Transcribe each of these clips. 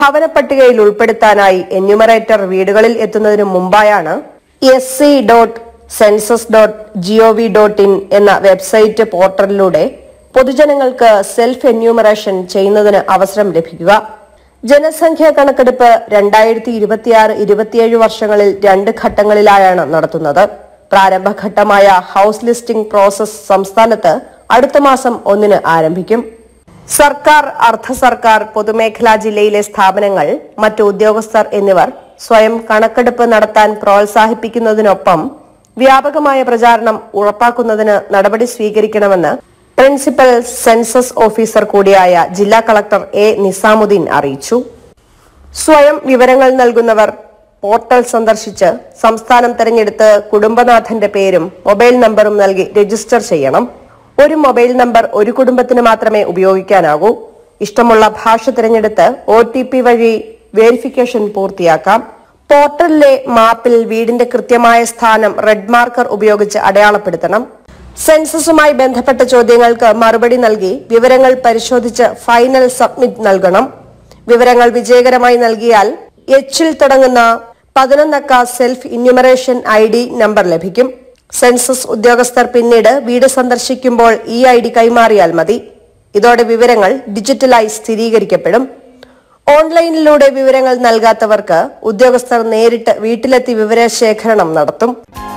ഭവന പട്ടികയിൽ ഉൾപ്പെടുത്താനായി എന്യൂമറേറ്റർ വീടുകളിൽ എത്തുന്നതിനു മുമ്പായാണ് S C dot census dot G O V dot in എന്ന വെബ്സൈറ്റ് പോർട്ടലിലൂടെ പൊതുജനങ്ങൾക്ക് സെൽഫ് എന്യൂമറേഷൻ ചെയ്യുന്നതിന് അവസരം ലഭിക്കുക ജനസംഖ്യാ കണക്കെടുപ്പ് രണ്ടായിരത്തി ഇരുപത്തിയാറ് ഇരുപത്തിയേഴ് വർഷങ്ങളിൽ രണ്ട് ഘട്ടങ്ങളിലായാണ് നടത്തുന്നത് പ്രാരംഭഘട്ടമായ ഹൌസ് ലിസ്റ്റിംഗ് പ്രോസസ് സംസ്ഥാനത്ത് അടുത്ത മാസം ഒന്നിന് ആരംഭിക്കും സർക്കാർ അർദ്ധ സർക്കാർ പൊതുമേഖലാ ജില്ലയിലെ സ്ഥാപനങ്ങൾ മറ്റു ഉദ്യോഗസ്ഥർ എന്നിവർ സ്വയം കണക്കെടുപ്പ് നടത്താൻ പ്രോത്സാഹിപ്പിക്കുന്നതിനൊപ്പം വ്യാപകമായ പ്രചാരണം ഉറപ്പാക്കുന്നതിന് നടപടി സ്വീകരിക്കണമെന്ന് പ്രിൻസിപ്പൽ സെൻസസ് ഓഫീസർ കൂടിയായ ജില്ലാ കളക്ടർ എ നിസാമുദ്ദീൻ അറിയിച്ചു സ്വയം വിവരങ്ങൾ നൽകുന്നവർ പോർട്ടൽ സന്ദർശിച്ച് സംസ്ഥാനം തെരഞ്ഞെടുത്ത് കുടുംബനാഥന്റെ പേരും മൊബൈൽ നമ്പറും നൽകി രജിസ്റ്റർ ചെയ്യണം ഒരു മൊബൈൽ നമ്പർ ഒരു കുടുംബത്തിന് മാത്രമേ ഉപയോഗിക്കാനാകൂ ഇഷ്ടമുള്ള ഭാഷ തിരഞ്ഞെടുത്ത് ഒ ടി പി വഴി വേരിഫിക്കേഷൻ പൂർത്തിയാക്കാം പോർട്ടലിലെ മാപ്പിൽ വീടിന്റെ കൃത്യമായ സ്ഥാനം റെഡ് മാർക്കർ ഉപയോഗിച്ച് അടയാളപ്പെടുത്തണം സെൻസസുമായി ബന്ധപ്പെട്ട ചോദ്യങ്ങൾക്ക് മറുപടി നൽകി വിവരങ്ങൾ പരിശോധിച്ച് ഫൈനൽ സബ്മിറ്റ് നൽകണം വിവരങ്ങൾ വിജയകരമായി നൽകിയാൽ എച്ചിൽ തുടങ്ങുന്ന പതിനൊന്നക്ക self enumeration I D number ലഭിക്കും സെൻസസ് ഉദ്യോഗസ്ഥർ പിന്നീട് വീട് സന്ദർശിക്കുമ്പോൾ ഈ ഐ ഡി കൈമാറിയാൽ മതി ഇതോടെ വിവരങ്ങൾ ഡിജിറ്റലായി സ്ഥിരീകരിക്കപ്പെടും ഓൺലൈനിലൂടെ വിവരങ്ങൾ നൽകാത്തവർക്ക് ഉദ്യോഗസ്ഥർ നേരിട്ട് വീട്ടിലെത്തി വിവരശേഖരണം നടത്തും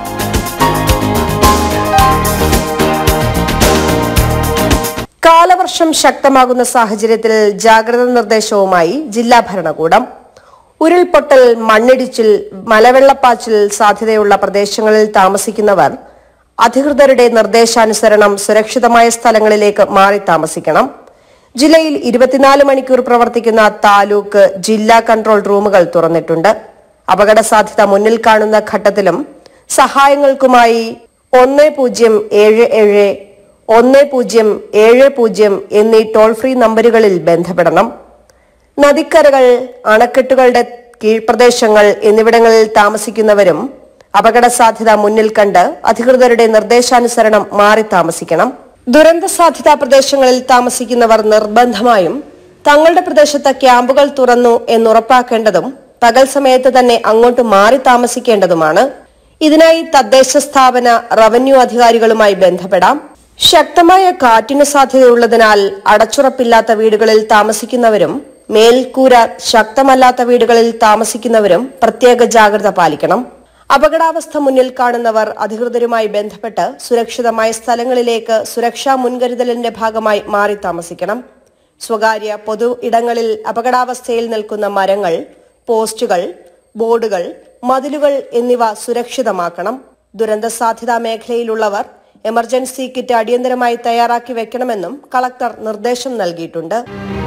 കാലവർഷം ശക്തമാകുന്ന സാഹചര്യത്തിൽ ജാഗ്രതാ നിർദ്ദേശവുമായി ജില്ലാ ഭരണകൂടം ഉരുൾപൊട്ടൽ മണ്ണിടിച്ചിൽ മലവെള്ളപ്പാച്ചിൽ സാധ്യതയുള്ള പ്രദേശങ്ങളിൽ താമസിക്കുന്നവർ അധികൃതരുടെ നിർദ്ദേശാനുസരണം സുരക്ഷിതമായ സ്ഥലങ്ങളിലേക്ക് മാറി താമസിക്കണം ജില്ലയിൽ ഇരുപത്തിനാല് മണിക്കൂർ പ്രവർത്തിക്കുന്ന താലൂക്ക് ജില്ലാ കൺട്രോൾ റൂമുകൾ തുറന്നിട്ടുണ്ട് അപകട സാധ്യത മുന്നിൽ കാണുന്ന ഘട്ടത്തിലും സഹായങ്ങൾക്കുമായി ഒന്ന് പൂജ്യം ഏഴ് ഏഴ് ഒന്ന് പൂജ്യം ഏഴ് പൂജ്യം എന്നീ ടോൾ ഫ്രീ നമ്പറുകളിൽ ബന്ധപ്പെടണം നദിക്കരകൾ അണക്കെട്ടുകളുടെ കീഴ്പ്രദേശങ്ങൾ എന്നിവിടങ്ങളിൽ താമസിക്കുന്നവരും അപകട സാധ്യത മുന്നിൽ കണ്ട് അധികൃതരുടെ നിർദ്ദേശാനുസരണം മാറി താമസിക്കണം ദുരന്ത സാധ്യതാ പ്രദേശങ്ങളിൽ താമസിക്കുന്നവർ നിർബന്ധമായും തങ്ങളുടെ പ്രദേശത്ത് ക്യാമ്പുകൾ തുറന്നു എന്നുറപ്പാക്കേണ്ടതും പകൽ സമയത്ത് തന്നെ അങ്ങോട്ട് മാറി താമസിക്കേണ്ടതുമാണ് ഇതിനായി തദ്ദേശ സ്ഥാപന റവന്യൂ അധികാരികളുമായി ബന്ധപ്പെടാം ശക്തമായ കാറ്റിന് സാധ്യതയുള്ളതിനാൽ അടച്ചുറപ്പില്ലാത്ത വീടുകളിൽ താമസിക്കുന്നവരും മേൽക്കൂര ശക്തമല്ലാത്ത വീടുകളിൽ താമസിക്കുന്നവരും പ്രത്യേക ജാഗ്രത പാലിക്കണം അപകടാവസ്ഥ മുന്നിൽ കാണുന്നവർ അധികൃതരുമായി ബന്ധപ്പെട്ട് സുരക്ഷിതമായ സ്ഥലങ്ങളിലേക്ക് സുരക്ഷാ മുൻകരുതലിന്റെ ഭാഗമായി മാറി താമസിക്കണം സ്വകാര്യ പൊതു ഇടങ്ങളിൽ അപകടാവസ്ഥയിൽ നിൽക്കുന്ന മരങ്ങൾ പോസ്റ്റുകൾ ബോർഡുകൾ മതിലുകൾ എന്നിവ സുരക്ഷിതമാക്കണം ദുരന്ത സാധ്യതാ മേഖലയിലുള്ളവർ എമർജൻസി കിറ്റ് അടിയന്തരമായി തയ്യാറാക്കി വെക്കണമെന്നും കളക്ടർ നിർദ്ദേശം നൽകിയിട്ടുണ്ട്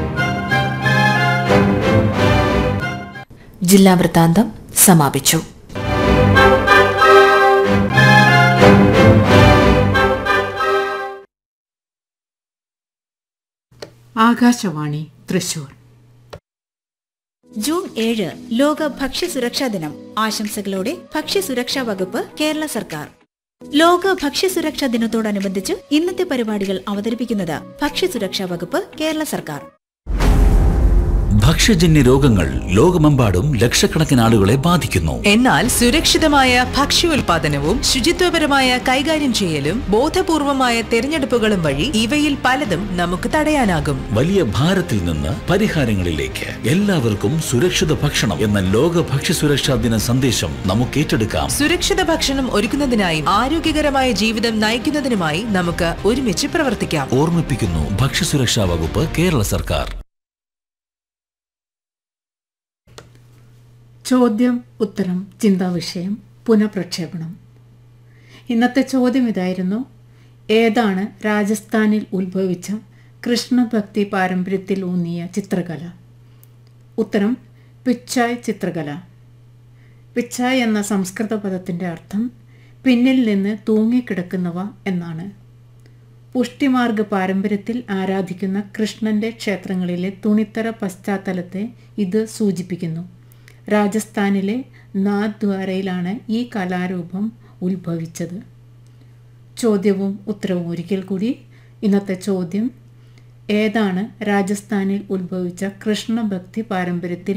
ജില്ലാ വൃത്താന്തം സമാപിച്ചു ആകാശവാണി തൃശൂർ ജൂൺ ഏഴ് ലോക ഭക്ഷ്യസുരക്ഷാ ദിനം ആശംസകളോടെ ഭക്ഷ്യസുരക്ഷാ വകുപ്പ് കേരള സർക്കാർ ലോക ഭക്ഷ്യസുരക്ഷാ ദിനത്തോടനുബന്ധിച്ച് ഇന്നത്തെ പരിപാടികൾ അവതരിപ്പിക്കുന്നത് ഭക്ഷ്യസുരക്ഷാ വകുപ്പ് കേരള സർക്കാർ ഭക്ഷ്യജന്യ രോഗങ്ങൾ ലോകമെമ്പാടും ലക്ഷക്കണക്കിന് ആളുകളെ ബാധിക്കുന്നു എന്നാൽ സുരക്ഷിതമായ ഭക്ഷ്യോൽപാദനവും ശുചിത്വപരമായ കൈകാര്യം ചെയ്യലും ബോധപൂർവമായ തെരഞ്ഞെടുപ്പുകളും വഴി ഇവയിൽ പലതും നമുക്ക് തടയാനാകും വലിയ ഭാരത്തിൽ നിന്ന് പരിഹാരങ്ങളിലേക്ക് എല്ലാവർക്കും സുരക്ഷിത ഭക്ഷണം എന്ന ലോക ഭക്ഷ്യസുരക്ഷാ ദിന സന്ദേശം നമുക്ക് ഏറ്റെടുക്കാം സുരക്ഷിത ഭക്ഷണം ഒരുക്കുന്നതിനായും ആരോഗ്യകരമായ ജീവിതം നയിക്കുന്നതിനുമായി നമുക്ക് ഒരുമിച്ച് പ്രവർത്തിക്കാം ഓർമ്മിപ്പിക്കുന്നു ഭക്ഷ്യസുരക്ഷാ വകുപ്പ് കേരള സർക്കാർ ചോദ്യം ഉത്തരം ചിന്താവിഷയം പുനഃപ്രക്ഷേപണം ഇന്നത്തെ ചോദ്യം ഇതായിരുന്നു ഏതാണ് രാജസ്ഥാനിൽ ഉത്ഭവിച്ച കൃഷ്ണഭക്തി പാരമ്പര്യത്തിൽ ഊന്നിയ ചിത്രകല ഉത്തരം പിച്ചായ് ചിത്രകല പിച്ചായ് എന്ന സംസ്കൃത പദത്തിൻ്റെ അർത്ഥം പിന്നിൽ നിന്ന് തൂങ്ങിക്കിടക്കുന്നവ എന്നാണ് പുഷ്ടിമാർഗ പാരമ്പര്യത്തിൽ ആരാധിക്കുന്ന കൃഷ്ണന്റെ ക്ഷേത്രങ്ങളിലെ തുണിത്തര പശ്ചാത്തലത്തെ ഇത് സൂചിപ്പിക്കുന്നു രാജസ്ഥാനിലെ നാഥ്വാരയിലാണ് ഈ കലാരൂപം ഉത്ഭവിച്ചത് ചോദ്യവും ഉത്തരവും ഒരിക്കൽ കൂടി ഇന്നത്തെ ചോദ്യം ഏതാണ് രാജസ്ഥാനിൽ ഉത്ഭവിച്ച കൃഷ്ണഭക്തി പാരമ്പര്യത്തിൽ